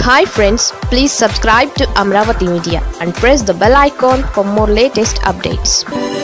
hi friends please subscribe to Amaravati media and press the bell icon for more latest updates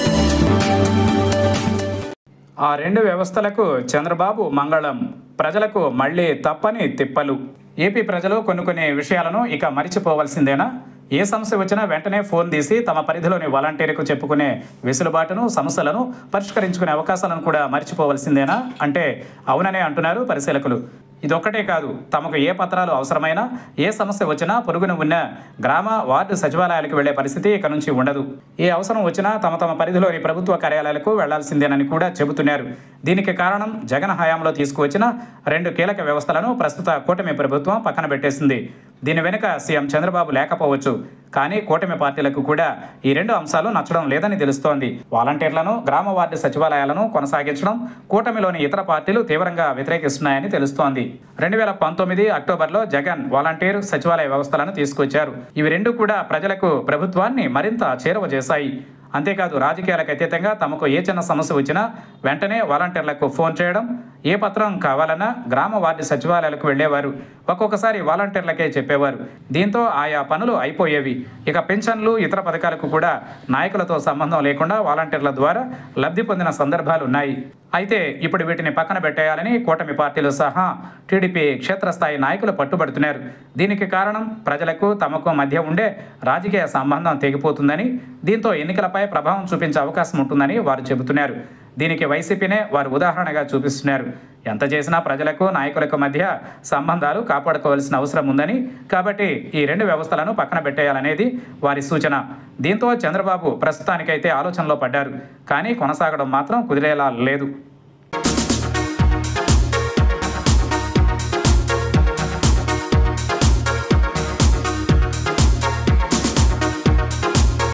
ఆ రెండు వ్యవస్థలకు చంద్రబాబు మంగళం ప్రజలకు మళ్ళీ తప్పని తిప్పలు ఏపీ ప్రజలు కొన్ని కొన్ని విషయాలను ఇక మరిచిపోవలసిందేనా ఏ సమస్య వచ్చినా వెంటనే ఫోన్ తీసి తమ పరిధిలోని వాలంటీర్కు చెప్పుకునే వెసులుబాటును సమస్యలను పరిష్కరించుకునే అవకాశాలను కూడా మరిచిపోవలసిందేనా అంటే అవుననే అంటున్నారు పరిశీలకులు ఇదొక్కటే కాదు తమకు ఏ పత్రాలు అవసరమైనా ఏ సమస్య వచ్చినా పొరుగున ఉన్న గ్రామ వార్డు సచివాలయాలకు వెళ్లే పరిస్థితి ఇక నుంచి ఉండదు ఏ అవసరం వచ్చినా తమ తమ పరిధిలోని ప్రభుత్వ కార్యాలయాలకు వెళ్లాల్సిందేనని కూడా చెబుతున్నారు దీనికి కారణం జగన్ హయాంలో తీసుకువచ్చిన రెండు కీలక వ్యవస్థలను ప్రస్తుత కూటమి ప్రభుత్వం పక్కన పెట్టేసింది దీని వెనుక సీఎం చంద్రబాబు లేకపోవచ్చు కానీ కూటమి పార్టీలకు కూడా ఈ రెండు అంశాలు నచ్చడం లేదని తెలుస్తోంది వాలంటీర్లను గ్రామ వార్డు సచివాలయాలను కొనసాగించడం కూటమిలోని ఇతర పార్టీలు తీవ్రంగా వ్యతిరేకిస్తున్నాయని తెలుస్తోంది రెండు వేల పంతొమ్మిది అక్టోబర్లో జగన్ వాలంటీర్ సచివాలయ వ్యవస్థలను తీసుకొచ్చారు ఇవి రెండు కూడా ప్రజలకు ప్రభుత్వాన్ని మరింత చేరువ చేశాయి అంతేకాదు రాజకీయాలకు అతీతంగా తమకు ఏ చిన్న సమస్య వచ్చినా వెంటనే వాలంటీర్లకు ఫోన్ చేయడం ఏ పత్రం కావాలన్నా గ్రామ వార్డు సచివాలయాలకు వెళ్ళేవారు ఒక్కొక్కసారి వాలంటీర్లకే చెప్పేవారు దీంతో ఆయా పనులు అయిపోయేవి ఇక పెన్షన్లు ఇతర పథకాలకు కూడా నాయకులతో సంబంధం లేకుండా వాలంటీర్ల ద్వారా లబ్ధి పొందిన సందర్భాలు ఉన్నాయి అయితే ఇప్పుడు వీటిని పక్కన పెట్టేయాలని కూటమి పార్టీలు సహా టీడీపీ క్షేత్రస్థాయి నాయకులు పట్టుబడుతున్నారు దీనికి కారణం ప్రజలకు తమకు మధ్య ఉండే రాజకీయ సంబంధం తెగిపోతుందని దీంతో ఎన్నికలపై ప్రభావం చూపించే అవకాశం ఉంటుందని వారు చెబుతున్నారు దీనికి వైసీపీనే వారు ఉదాహరణగా చూపిస్తున్నారు ఎంత చేసినా ప్రజలకు నాయకులకు మధ్య సంబంధాలు కాపాడుకోవాల్సిన అవసరం ఉందని కాబట్టి ఈ రెండు వ్యవస్థలను పక్కన పెట్టేయాలనేది వారి సూచన దీంతో చంద్రబాబు ప్రస్తుతానికైతే ఆలోచనలో పడ్డారు కానీ కొనసాగడం మాత్రం కుదిరేలా లేదు